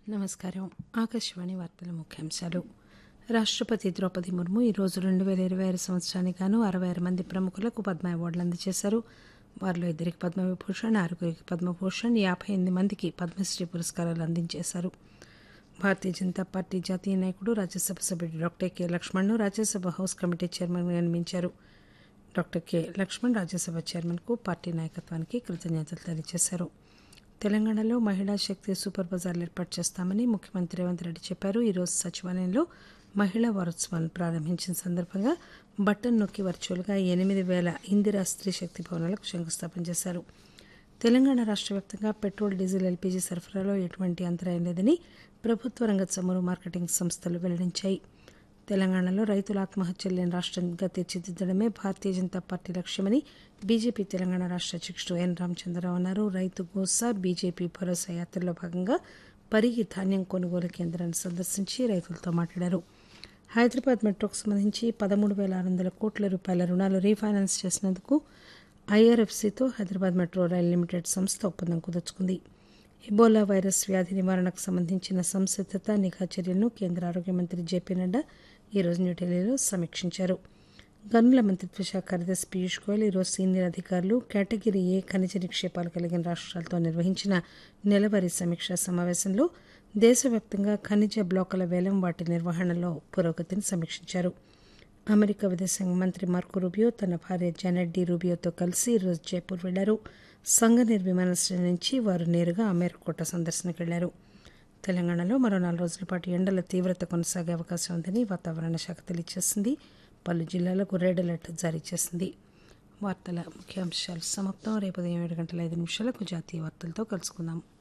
నమస్కారం ఆకాశవాణి వార్తల ముఖ్యాంశాలు రాష్టపతి ద్రౌపది ముర్ము ఈరోజు రెండు వేల ఇరవై ఆరు సంవత్సరానికి గాను అరవై ఆరు మంది ప్రముఖులకు పద్మ అవార్డులు అందజేశారు వారిలో ఇద్దరికి పద్మవిభూషణ్ ఆరుగురికి పద్మభూషణ్ యాభై ఎనిమిది మందికి పద్మశ్రీ పురస్కారాలు అందించేశారు భారతీయ జనతా పార్టీ జాతీయ నాయకుడు రాజ్యసభ సభ్యుడు డాక్టర్ కె లక్ష్మణ్ను రాజ్యసభ హౌస్ కమిటీ చైర్మన్గా నియమించారు డాక్టర్ కె లక్ష్మణ్ రాజ్యసభ చైర్మన్కు పార్టీ నాయకత్వానికి కృతజ్ఞతలు తెలియజేశారు తెలంగాణలో మహిళా శక్తి సూపర్ బజార్లు ఏర్పాటు చేస్తామని ముఖ్యమంత్రి రేవంత్ రెడ్డి చెప్పారు ఈరోజు సచివాలయంలో మహిళా వారోత్సవాలను ప్రారంభించిన సందర్భంగా బటన్ నొక్కి వర్చువల్గా ఎనిమిది వేల ఇందిరా స్త్రీ శక్తి భవనాలకు శంకుస్థాపన చేశారు తెలంగాణ రాష్ట్ర వ్యాప్తంగా పెట్రోల్ డీజిల్ ఎల్పీజీ సరఫరాలో ఎటువంటి అంతరాయం లేదని ప్రభుత్వ రంగ చమురు మార్కెటింగ్ సంస్థలు వెల్లడించాయి తెలంగాణలో రైతుల ఆత్మహత్యలు లేని రాష్ట్రంగా తీర్చిదిద్దడమే భారతీయ జనతా పార్టీ లక్ష్యమని బీజేపీ తెలంగాణ రాష్ట్ర అధ్యక్షుడు ఎన్ రామచంద్రరావు అన్నారు రైతు గోసా బీజేపీ భరోసా యాత్రలో భాగంగా పరిగి ధాన్యం కొనుగోలు కేంద్రాన్ని సందర్శించి రైతులతో మాట్లాడారు హైదరాబాద్ మెట్రోకు సంబంధించి పదమూడు వేల ఆరు వందల కోట్ల రూపాయల రుణాలు రీఫైనాన్స్ చేసినందుకు ఐఆర్ఎఫ్సీతో హైదరాబాద్ మెట్రో రైల్ లిమిటెడ్ సంస్థ ఒప్పందం కుదుర్చుకుంది ఎబోలా వైరస్ వ్యాధి నివారణకు సంబంధించిన సంసిద్దత నిఘా చర్యలను కేంద్ర ఆరోగ్య మంత్రి జేపీ నడ్డా ఈరోజు న్యూఢిల్లీలో సమీక్షించారు గనుల మంత్రిత్వ శాఖ కార్యదర్శి పీయూష్ గోయల్ ఈరోజు సీనియర్ అధికారులు కేటగిరీ ఏ ఖనిజ నిక్షేపాలు కలిగిన రాష్ట్రాలతో నిర్వహించిన నెలవారీ సమీక్షా సమావేశంలో దేశవ్యాప్తంగా ఖనిజ బ్లాకుల వేలం వాటి నిర్వహణలో పురోగతిని సమీక్షించారు అమెరికా విదేశాంగ మంత్రి మార్కో రూబియో తన భార్య జెనెట్ డి రూబియోతో కలిసి ఈరోజు జైపూర్ వెళ్లారు సంగనీర్ విమానాశ్రయం నుంచి వారు నేరుగా అమేర్కోట సందర్శనకు వెళ్లారు తెలంగాణలో మరో నాలుగు రోజుల పాటు ఎండల తీవ్రత కొనసాగే అవకాశం ఉందని వాతావరణ శాఖ తెలియజేసింది పలు జిల్లాలకు రెడ్ అలర్ట్ జారీ చేసింది వార్తల ముఖ్యాంశాలు సమాప్తం రేపు ఉదయం ఏడు గంటల ఐదు నిమిషాలకు జాతీయ వార్తలతో కలుసుకుందాం